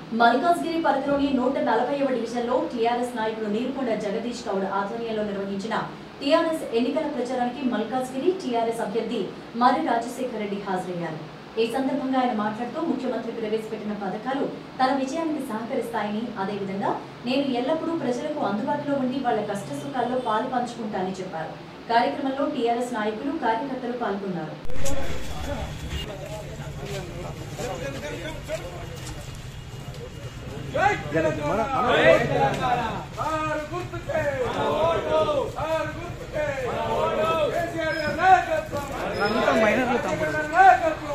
మల్కాజ్గిరి పరిధిలోని నూట నలభైవ డివిజన్లో టీఆర్ఎస్ నాయకుడు నీరుకొండ జగదీష్ గౌడ్ ఆధ్వర్యంలో నిర్వహించిన టీఆర్ఎస్ ఎన్నికల ప్రచారానికి మల్కాజ్గిరి టీఆర్ఎస్ అభ్యర్థి మర్రి రాజశేఖర రెడ్డి హాజరయ్యారు ఈ సందర్భంగా ఆయన మాట్లాడుతూ ముఖ్యమంత్రి ప్రవేశపెట్టిన పథకాలు తన విజయానికి సహకరిస్తాయని అదేవిధంగా నేను ఎల్లప్పుడూ ప్రజలకు అందుబాటులో ఉండి వాళ్ళ కష్ట సుఖాల్లో పాలు పంచుకుంటానని చెప్పారు కార్యక్రమంలో టీఆర్ఎస్ నాయకులు కార్యకర్తలు పాల్గొన్నారు ఆరు గుర్తుకే ఆరు గుర్తుకే కేసీఆర్ గారి నాయకత్వం అంతా మైనర్లు తమ్ముడు కేసీఆర్ గారి నాయకత్వం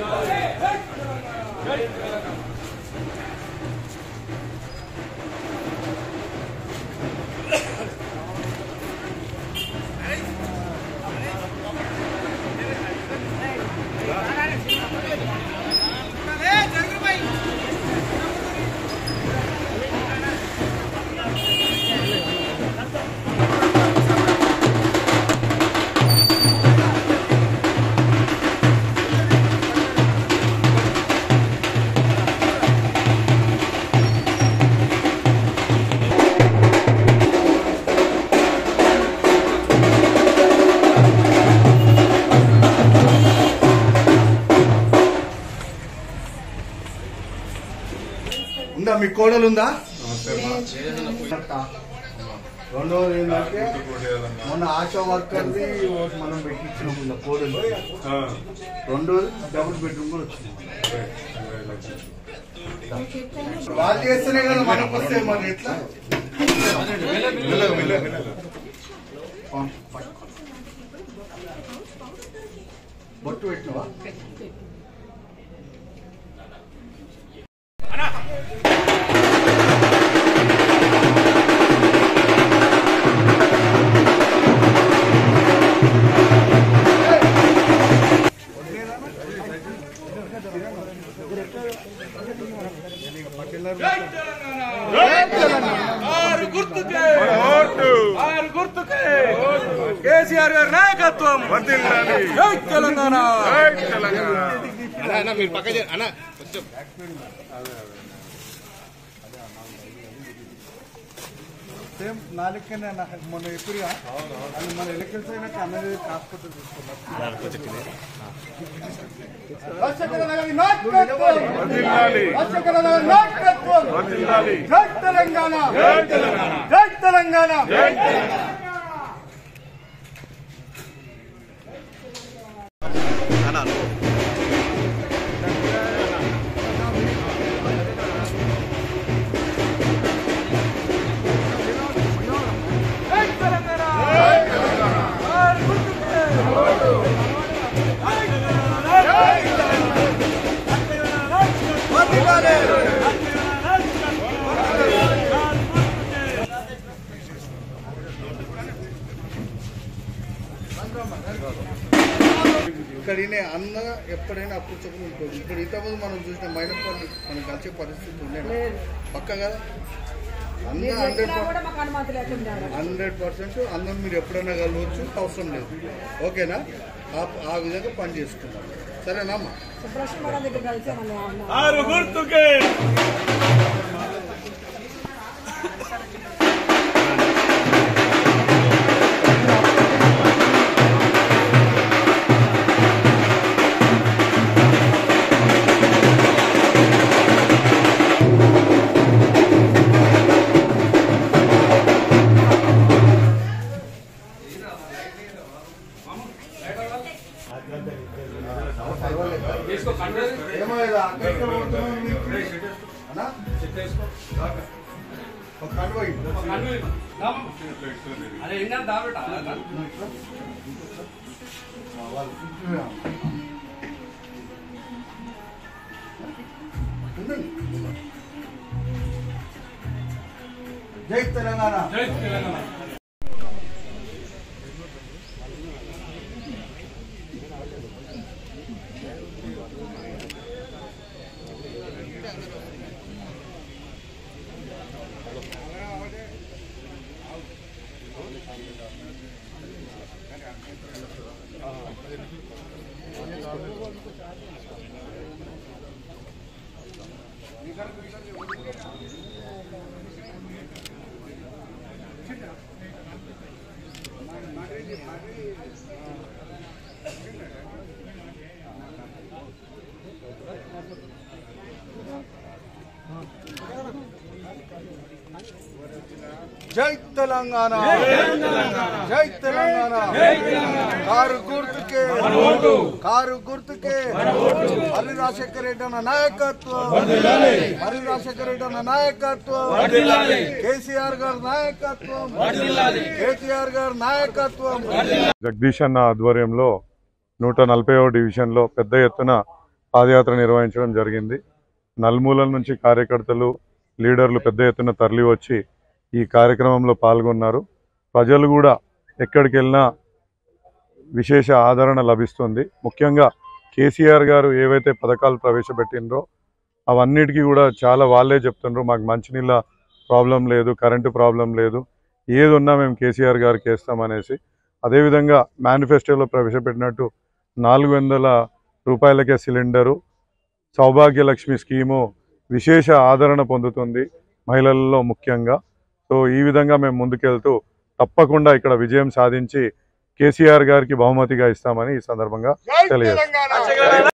ఉందా మీ కోడలు ఉందా రెండోది ఏంటంటే మొన్న ఆశా వర్కర్ది ఒకటి మనం పెట్టించినాం ఇలా కోడలు రెండోది డబుల్ బెడ్రూమ్ కూడా వచ్చింది వాళ్ళు చేస్తేనే కదా మనకు వస్తాయి మరి ఎట్లా బొట్టు పెట్టినవా ఆరు గుర్తుకే ఆరు గుర్తుకే కేసీఆర్ గారి నాయకత్వం జై తెలంగాణ సేమ్ నా లెక్కనే నా- మొన్న ఎప్పుడుగా అది మన ఎలక్షన్స్ అయినాక అన్నది హాస్పిటల్ తీసుకున్నాం రాజశేఖర నగర్ నాయకత్వం! రాజశేఖర నగర్ నాయకత్వం! జై తెలంగాణ జై తెలంగాణ జై తెలంగాణ ఆరు గుర్తుకే ఇక్కడ ఈయన అన్న ఎప్పుడైనా అప్పించకుండా ఉంటుంది ఇప్పుడు ఇంతకుముందు మనం చూసిన మైనస్ వాళ్ళు మనం కలిసే పరిస్థితి ఉండే పక్క కదా అన్న హండ్రెడ్ కూడా మాకు అనుమతి లేకుండా హండ్రెడ్ పర్సెంట్ అందరం మీరు ఎప్పుడైనా కలవచ్చు అవసరం లేదు ఓకేనా ఆ- ఆ విధంగా పని చేసుకుందాం సరేనమ్మా సుబ్రహ్మణ్యం మేడం దగ్గర కలిసామని అన్నా ఆరు గుర్తుకే ఏమో ఇది అక్కడ ఇక్కడ పోతున్నాం మీకు. అన్నా? ఒక కండువా ఇవ్వు. ఆ, వాళ్ళు కూర్చునే ఉన్నారు. ఉండండి. జై తెలంగాణ ఆ జై తెలంగాణ జై తెలంగాణ కారు గుర్తుకే కారు గుర్తుకే హరి రాజశేఖర రెడ్డి అన్న నాయకత్వం హరి రాజశేఖర రెడ్డి అన్న నాయకత్వం కేసీఆర్ గారి నాయకత్వం కేసీఆర్ గారి నాయకత్వం జగదీష్ అన్న ఆధ్వర్యంలో నూట నలభైవ డివిజన్లో పెద్ద ఎత్తున పాదయాత్ర నిర్వహించడం జరిగింది నలుమూలల నుంచి కార్యకర్తలు లీడర్లు పెద్ద ఎత్తున తరలి వచ్చి ఈ కార్యక్రమంలో పాల్గొన్నారు ప్రజలు కూడా ఎక్కడికి వెళ్ళినా విశేష ఆదరణ లభిస్తుంది ముఖ్యంగా కేసీఆర్ గారు ఏవైతే పథకాలు ప్రవేశపెట్టినరో అవన్నిటికీ కూడా చాలా వాళ్ళే చెప్తుండ్రు మాకు మంచినీళ్ళ ప్రాబ్లం లేదు కరెంటు ప్రాబ్లం లేదు ఏది ఉన్నా మేము కేసీఆర్ గారికి వేస్తామనేసి అదేవిధంగా మేనిఫెస్టోలో ప్రవేశపెట్టినట్టు నాలుగు వందల రూపాయలకే సిలిండరు సౌభాగ్య లక్ష్మి స్కీము విశేష ఆదరణ పొందుతుంది మహిళలలో ముఖ్యంగా సో ఈ విధంగా మేము ముందుకెళ్తూ తప్పకుండా ఇక్కడ విజయం సాధించి కేసీఆర్ గారికి బహుమతిగా ఇస్తామని ఈ సందర్భంగా తెలియజేస్తాం